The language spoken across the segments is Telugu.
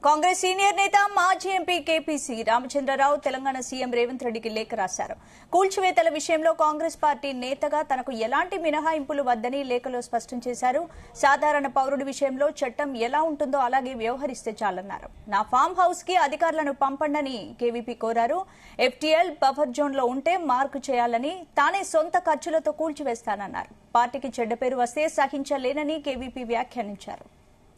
కాంగ్రెస్ సీనియర్ నేత మాజీ MP KPC Ramachandrarao Telangana CM Revanth రెడ్డికి లేఖ రాశారు కూల్చివేతల విషయంలో కాంగ్రెస్ పార్టీ నేతగా తనకు ఎలాంటి మినహాయింపులు వద్దని లేఖలో స్పష్టం చేశారు సాధారణ పౌరుడి విషయంలో చట్టం ఎలా ఉంటుందో అలాగే వ్యవహరిస్తే చాలన్నారు నా ఫామ్ హౌస్ కి అధికారులను పంపండని కేవీపీ కోరారు ఎఫ్టీఎల్ బఫర్ జోన్ లో ఉంటే మార్కు చేయాలని తానే సొంత ఖర్చులతో కూల్చివేస్తానన్నారు పార్టీకి చెడ్డ పేరు వస్తే సహించలేనని కేవీపీ వ్యాఖ్యానించారు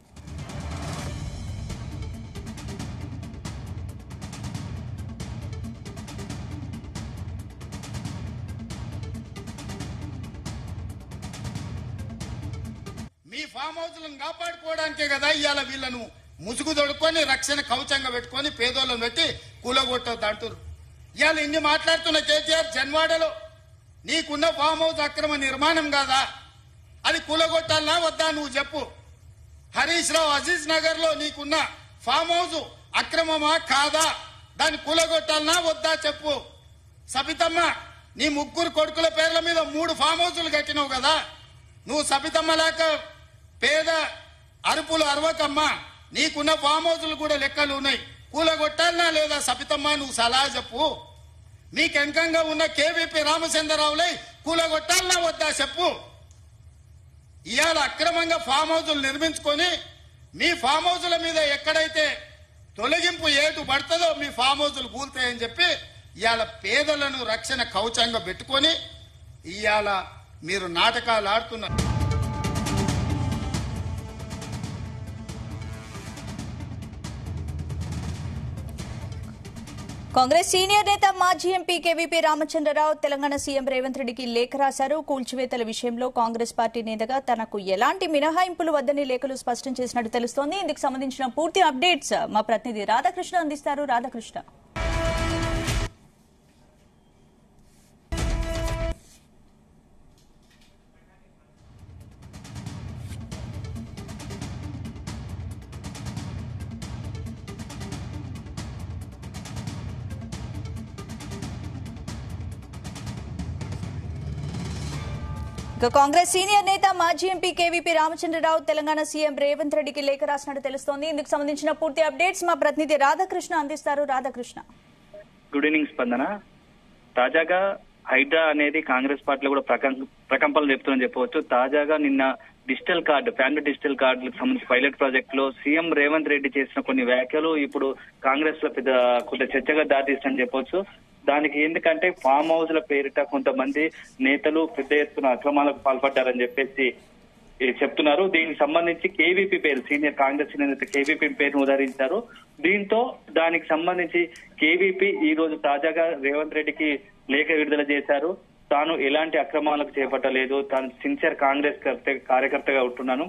మీ ఫామ్ హౌస్లను కాపాడుకోవడానికే కదా ఇవాళ వీళ్ళను ముసుగు తొడుక్కొని రక్షణ కవచంగా పెట్టుకొని పేదోళ్ళని పెట్టి కూలగొట్టొద్దు అంటారు ఇవాళ ఇన్ని మాట్లాడుతున్న కేసీఆర్ జన్వాడలో నీకున్న ఫామ్ హౌస్ అక్రమ నిర్మాణం కాదా అది కూలగొట్టాలనా వద్దా నువ్వు చెప్పు హరీష్ రావు అజీజ్ నగర్ లో నీకున్న ఫామ్ హౌస్ అక్రమమా కాదా దాన్ని కూలగొట్టాలనా వద్దా చెప్పు సబితమ్మ నీ ముగ్గురు కొడుకుల పేర్ల మీద మూడు ఫామ్ హౌసులు కట్టినావు కదా నువ్వు సబితమ్మ లేక పేద అరుపులు అరవకమ్మా నీకున్న ఫామ్ హౌసులు కూడా లెక్కలు ఉన్నాయి కూలగొట్టాలనా లేదా సబితమ్మ నువ్వు సలహా చెప్పు మీకెంకంగా ఉన్న కేవీపీ రామచంద్రరావులై కూలగొట్టాలనా వద్దా చెప్పు ఇవాళ అక్రమంగా ఫామ్ హౌజులు నిర్మించుకొని మీ ఫామ్ హౌజుల మీద ఎక్కడైతే తొలగింపు ఏటు పడుతుందో మీ ఫామ్ హౌజులు కూలుతాయని చెప్పి ఇవాళ పేదలను రక్షణ కవచంగా పెట్టుకొని ఇవాళ మీరు నాటకాలు ఆడుతున్నారు కాంగ్రెస్ సీనియర్ నేత మాజీ MP KVP Ramachandrarao Telangana CM Revanth రెడ్డికి లేఖ రాశారు కూల్చివేతల విషయంలో కాంగ్రెస్ పార్టీ నేతగా తనకు ఎలాంటి మినహాయింపులు వద్దని లేఖలు స్పష్టం చేసినట్టు తెలుస్తోంది ఇందుకు సంబంధించిన పూర్తి అప్డేట్స్ మా ప్రతినిధి రాధాకృష్ణ అందిస్తారు రాధాకృష్ణ ఇక కాంగ్రెస్ సీనియర్ నేత మాజీ MP KVP Ramachandrarao Telangana CM Revanth రెడ్డికి లేఖ రాసినట్టు తెలుస్తోంది ఇందుకు సంబంధించిన పూర్తి అప్డేట్స్ మా ప్రతినిధి రాధాకృష్ణ అందిస్తారు రాధాకృష్ణ గుడ్ ఈవినింగ్ స్పందన తాజాగా హైడ్రా అనేది కాంగ్రెస్ పార్టీలో కూడా ప్రకం- ప్రకంపనలు చెప్తుందని చెప్పవచ్చు తాజాగా నిన్న డిజిటల్ కార్డు ఫ్యామిలీ డిజిటల్ కార్డులకు సంబంధించి పైలట్ ప్రాజెక్ట్ లో సీఎం రేవంత్ రెడ్డి చేసిన కొన్ని వ్యాఖ్యలు ఇప్పుడు కాంగ్రెస్ లో పెద్ద కొంత చర్చగా దారితీస్తుందని చెప్పొచ్చు దానికి ఎందుకంటే ఫామ్ హౌస్ ల పేరిట కొంతమంది నేతలు పెద్ద ఎత్తున అక్రమాలకు పాల్పడ్డారని చెప్పేసి ఏ చెప్తున్నారు దీనికి సంబంధించి కేవీపీ పేరు సీనియర్ కాంగ్రెస్ సీనియర్ నేత కేవీపీ పేరును ఉదహరించారు దీంతో దానికి సంబంధించి కేవీపీ ఈ రోజు తాజాగా రేవంత్ రెడ్డికి లేఖ విడుదల చేశారు తాను ఎలాంటి అక్రమాలకు చేపట్టలేదు తాను సిన్సియర్ కాంగ్రెస్ కర్త- కార్యకర్తగా ఉంటున్నాను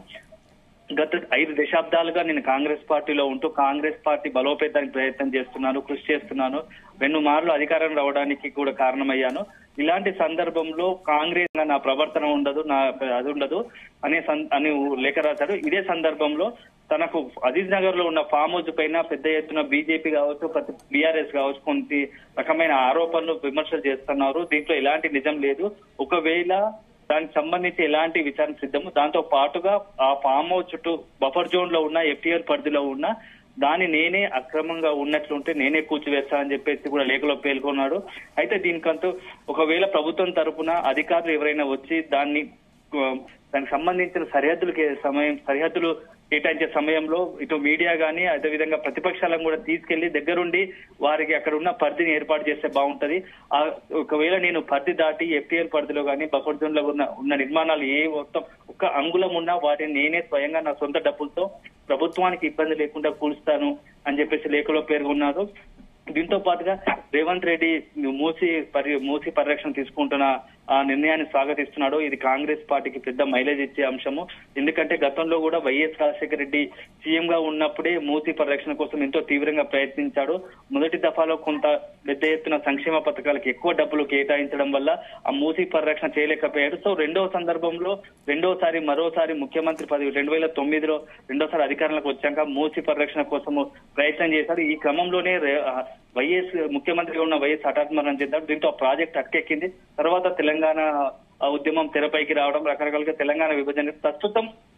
గత ఐదు దశాబ్దాలుగా నేను కాంగ్రెస్ పార్టీలో ఉంటూ కాంగ్రెస్ పార్టీ బలోపేతానికి ప్రయత్నం చేస్తున్నాను కృషి చేస్తున్నాను రెండు మార్లు అధికారం రావడానికి కూడా కారణమయ్యాను ఇలాంటి సందర్భంలో కాంగ్రెస్ నా ప్రవర్తన ఉండదు నా అది ఉండదు అనే సం- అని లేఖ రాశారు ఇదే సందర్భంలో తనకు అజీజ్ నగర్ లో ఉన్న ఫామ్ హౌస్ పైన పెద్ద ఎత్తున బీజేపీ కావచ్చు ప్రతి బీఆర్ఎస్ కావచ్చు కొన్ని రకమైన ఆరోపణలు విమర్శలు చేస్తున్నారు దీంట్లో ఎలాంటి నిజం లేదు ఒకవేళ దానికి సంబంధించి ఎలాంటి విచారణ సిద్ధము దాంతో పాటుగా ఆ ఫామ్ హౌస్ చుట్టూ బఫర్ జోన్ లో ఉన్న ఎఫ్టీఆర్ పరిధిలో ఉన్న దాన్ని నేనే అక్రమంగా ఉన్నట్లుంటే నేనే కూల్చివేస్తానని చెప్పేసి కూడా లేఖలో పేర్కొన్నాడు అయితే దీనికంటూ ఒకవేళ ప్రభుత్వం తరపున అధికారులు ఎవరైనా వచ్చి దాన్ని ఆ, దానికి సంబంధించిన సరిహద్దులు సమయం సరిహద్దులు కేటాయించే సమయంలో ఇటు మీడియా గానీ అదేవిధంగా ప్రతిపక్షాలను కూడా తీసుకెళ్లి దగ్గరుండి వారికి అక్కడ ఉన్న పరిధిని ఏర్పాటు చేస్తే బాగుంటది ఆ ఒకవేళ నేను పరిధి దాటి ఎఫ్టీఎల్ పరిధిలో గానీ బఫర్ జోన్ లో ఉన్న ఉన్న నిర్మాణాలు ఏ మొత్తం ఒక్క అంగుళం ఉన్నా వాటిని నేనే స్వయంగా నా సొంత డబ్బులతో ప్రభుత్వానికి ఇబ్బంది లేకుండా కూల్స్తాను అని చెప్పేసి లేఖలో పేర్కొన్నారు దీంతో పాటుగా రేవంత్ రెడ్డి మూసి పరి మూసి పరిరక్షణ తీసుకుంటున్న ఆ నిర్ణయాన్ని స్వాగతిస్తున్నాడు ఇది కాంగ్రెస్ పార్టీకి పెద్ద మైలేజ్ ఇచ్చే అంశము ఎందుకంటే గతంలో కూడా వైఎస్ రాజశేఖర రెడ్డి సీఎం గా ఉన్నప్పుడే మూసి పరిరక్షణ కోసం ఎంతో తీవ్రంగా ప్రయత్నించాడు మొదటి దఫాలో కొంత పెద్ద ఎత్తున సంక్షేమ పథకాలకు ఎక్కువ డబ్బులు కేటాయించడం వల్ల ఆ మూసి పరిరక్షణ చేయలేకపోయాడు సో రెండవ సందర్భంలో రెండోసారి మరోసారి ముఖ్యమంత్రి పదవి రెండు వేల తొమ్మిదిలో రెండోసారి అధికారంలోకి వచ్చాక మూసి పరిరక్షణ కోసము ప్రయత్నం చేశారు ఈ క్రమంలోనే రే- ఆ వైఎస్ ముఖ్యమంత్రిగా ఉన్న వైఎస్ హఠాత్ మరణం చెందారు దీంతో ఆ ప్రాజెక్ట్ అక్కెక్కింది తర్వాత తెలంగాణ ఆ ఉద్యమం తెరపైకి రావడం రకరకాలుగా తెలంగాణ విభజన ప్రస్తుతం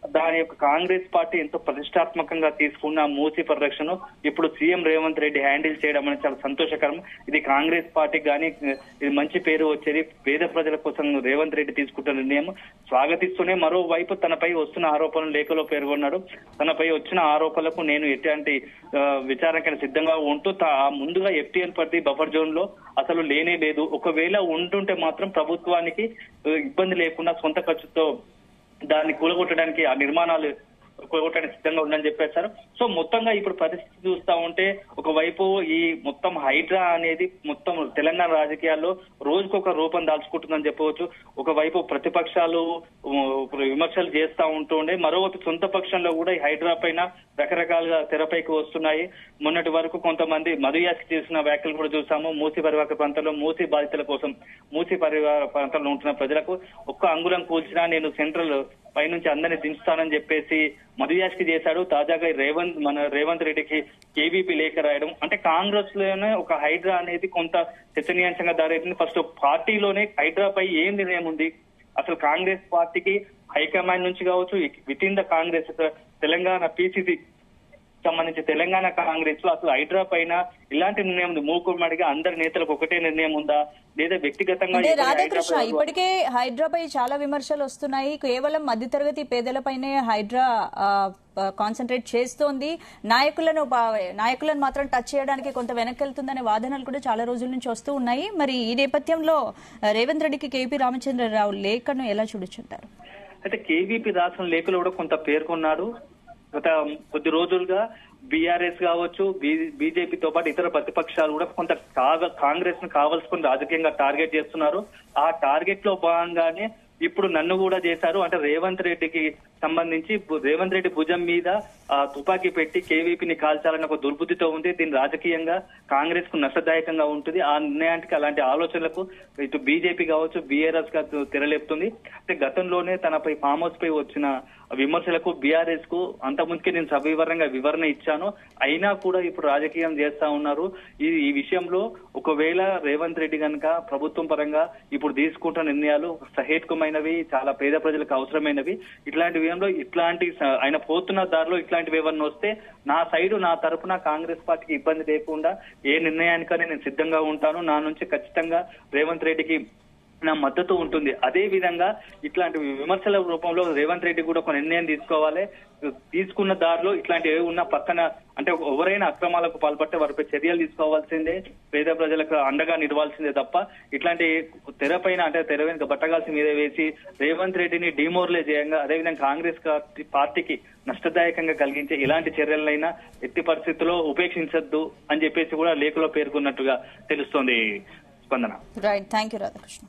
దాని యొక్క కాంగ్రెస్ పార్టీ ఎంతో ప్రతిష్టాత్మకంగా తీసుకున్న మూసి పరిరక్షణ ఇప్పుడు సీఎం రేవంత్ రెడ్డి హ్యాండిల్ చేయడం అనేది చాలా సంతోషకరం ఇది కాంగ్రెస్ పార్టీకి కానీ ఇది మంచి పేరు వచ్చేది పేద ప్రజల కోసం రేవంత్ రెడ్డి తీసుకుంటున్న నిర్ణయం స్వాగతిస్తూనే మరోవైపు తనపై వస్తున్న ఆరోపణలు లేఖలో పేర్కొన్నాడు తనపై వచ్చిన ఆరోపణలకు నేను ఎట్లాంటి ఆ, విచారణకైనా సిద్ధంగా ఉంటూ తా- ముందుగా ఎఫ్టీఎల్ పరిధి బఫర్ జోన్ లో అసలు లేనే లేదు ఒకవేళ ఉంటుంటే మాత్రం ప్రభుత్వానికి ఆ, ఇబ్బంది లేకుండా సొంత ఖర్చుతో దాన్ని కూలగొట్టడానికి ఆ నిర్మాణాలు కూలగొట్టడానికి సిద్ధంగా ఉందని చెప్పేశారు సో మొత్తంగా ఇప్పుడు పరిస్థితి చూస్తా ఉంటే ఒకవైపు ఈ మొత్తం హైడ్రా అనేది మొత్తం తెలంగాణ రాజకీయాల్లో రోజుకొక రూపం దాల్చుకుంటుందని చెప్పవచ్చు ఒకవైపు ప్రతిపక్షాలు ఉ, విమర్శలు చేస్తా ఉంటుండే మరోవైపు సొంత పక్షంలో కూడా ఈ హైడ్రా పైన రకరకాలుగా తెరపైకి వస్తున్నాయి మొన్నటి వరకు కొంతమంది మధుయాసి చేసిన వ్యాఖ్యలు కూడా చూసాము మూసి పరివాహక ప్రాంతంలో మూసి బాధితుల కోసం మూసి పరివాహక ప్రాంతంలో ఉంటున్న ప్రజలకు ఒక్క అంగుళం కూల్చినా నేను సెంట్రల్ పైనుంచి అందరిని దించుతానని చెప్పేసి మధుయాస్కి చేశాడు తాజాగా ఈ రేవంత్ మన రేవంత్ రెడ్డికి కేవీపీ లేఖ రాయడం అంటే కాంగ్రెస్ లోనే ఒక హైడ్రా అనేది కొంత చర్చనీయాంశంగా దారైతుంది ఫస్ట్ పార్టీలోనే హైడ్రా పై ఏం నిర్ణయం ఉంది అసలు కాంగ్రెస్ పార్టీకి హైకమాండ్ నుంచి కావచ్చు with in the Congress Telangana PCC సంబంధించి తెలంగాణ కాంగ్రెస్ లో అసలు హైడ్రా పైన ఇలాంటి నిర్ణయం ఉంది మూకుమ్మడిగా అందరి నేతలకు ఒకటే నిర్ణయం ఉందా లేదా వ్యక్తిగతంగా అంటే ఎవరు రాధాకృష్ణ హైడ్రా ఇప్పటికే హైడ్రా పై చాలా విమర్శలు వస్తున్నాయి కేవలం మధ్యతరగతి పేదలపైనే హైడ్రా కాన్సన్ట్రేట్ చేస్తోంది నాయకులను పా- నాయకులను మాత్రం టచ్ చేయడానికి కొంత వెనక్కి వెళ్తుందనే వాదనలు కూడా చాలా రోజుల నుంచి వస్తూ ఉన్నాయి మరి ఈ నేపథ్యంలో ఆ, రేవంత్ రెడ్డికి కేపీ రామచంద్రరావు లేఖను ఎలా చూడొచ్చుంటారు అయితే కేవీపీ రాసిన లేఖలో కూడా కొంత పేర్కొన్నాడు గత కొద్ది రోజులుగా బీఆర్ఎస్ కావచ్చు బీజేపీతో పాటు ఇతర ప్రతిపక్షాలు కూడా కొంత కాగ- కాంగ్రెస్ ను కావలసుకుని రాజకీయంగా టార్గెట్ చేస్తున్నారు ఆ టార్గెట్ లో భాగంగానే ఇప్పుడు నన్ను కూడా చేశారు అంటే రేవంత్ రెడ్డికి సంబంధించి బు- రేవంత్ రెడ్డి భుజం మీద ఆ, తుపాకీ పెట్టి కేవీపీని కాల్చాలని ఒక దుర్బుద్ధితో ఉంది దీని రాజకీయంగా కాంగ్రెస్ కు నష్టదాయకంగా ఉంటుంది ఆ నిర్ణయానికి అలాంటి ఆలోచనలకు ఇటు బీజేపీ కావచ్చు బీఆర్ఎస్ గా తెరలేపుతుంది అంటే గతంలోనే తనపై ఫామ్ హౌస్ పై వచ్చిన విమర్శలకు బీఆర్ఎస్ కు అంతకుముందుకే నేను సవివరంగా వివరణ ఇచ్చాను అయినా కూడా ఇప్పుడు రాజకీయం చేస్తా ఉన్నారు ఈ ఈ విషయంలో ఒకవేళ రేవంత్ రెడ్డి కనుక ప్రభుత్వం పరంగా ఇప్పుడు తీసుకుంటున్న నిర్ణయాలు సహేతుకమైనవి చాలా పేద ప్రజలకు అవసరమైనవి ఇట్లాంటి విషయంలో ఇట్లాంటి స- ఆయన పోతున్న దారిలో ఇట్లాంటివి ఏమన్నా వస్తే నా సైడు నా తరపున కాంగ్రెస్ పార్టీకి ఇబ్బంది లేకుండా ఏ నిర్ణయానికైనా నేను సిద్ధంగా ఉంటాను నా నుంచి ఖచ్చితంగా రేవంత్ రెడ్డికి నా మద్దతు ఉంటుంది అదే విధంగా ఇట్లాంటి విమర్శల రూపంలో రేవంత్ రెడ్డి కూడా ఒక నిర్ణయం తీసుకోవాలి తీసుకున్న దారిలో ఇట్లాంటి ఏ ఉన్నా పక్కన అంటే ఎవరైనా అక్రమాలకు పాల్పడితే వారిపై చర్యలు తీసుకోవాల్సిందే పేద ప్రజలకు అండగా నిలవాల్సిందే తప్ప ఇట్లాంటి తెరపైన అంటే తెర వెనుక బట్టగాల్సి మీద వేసి రేవంత్ రెడ్డిని డిమోరలైజ్ చేయంగా అదేవిధంగా కాంగ్రెస్ పార్టీ- పార్టీకి నష్టదాయకంగా కలిగించే ఇలాంటి చర్యలైనా ఎట్టి పరిస్థితుల్లో ఉపేక్షించొద్దు అని చెప్పేసి కూడా లేఖలో పేర్కొన్నట్టుగా తెలుస్తోంది స్పందన రైట్ థ్యాంక్ యూ రాధాకృష్ణ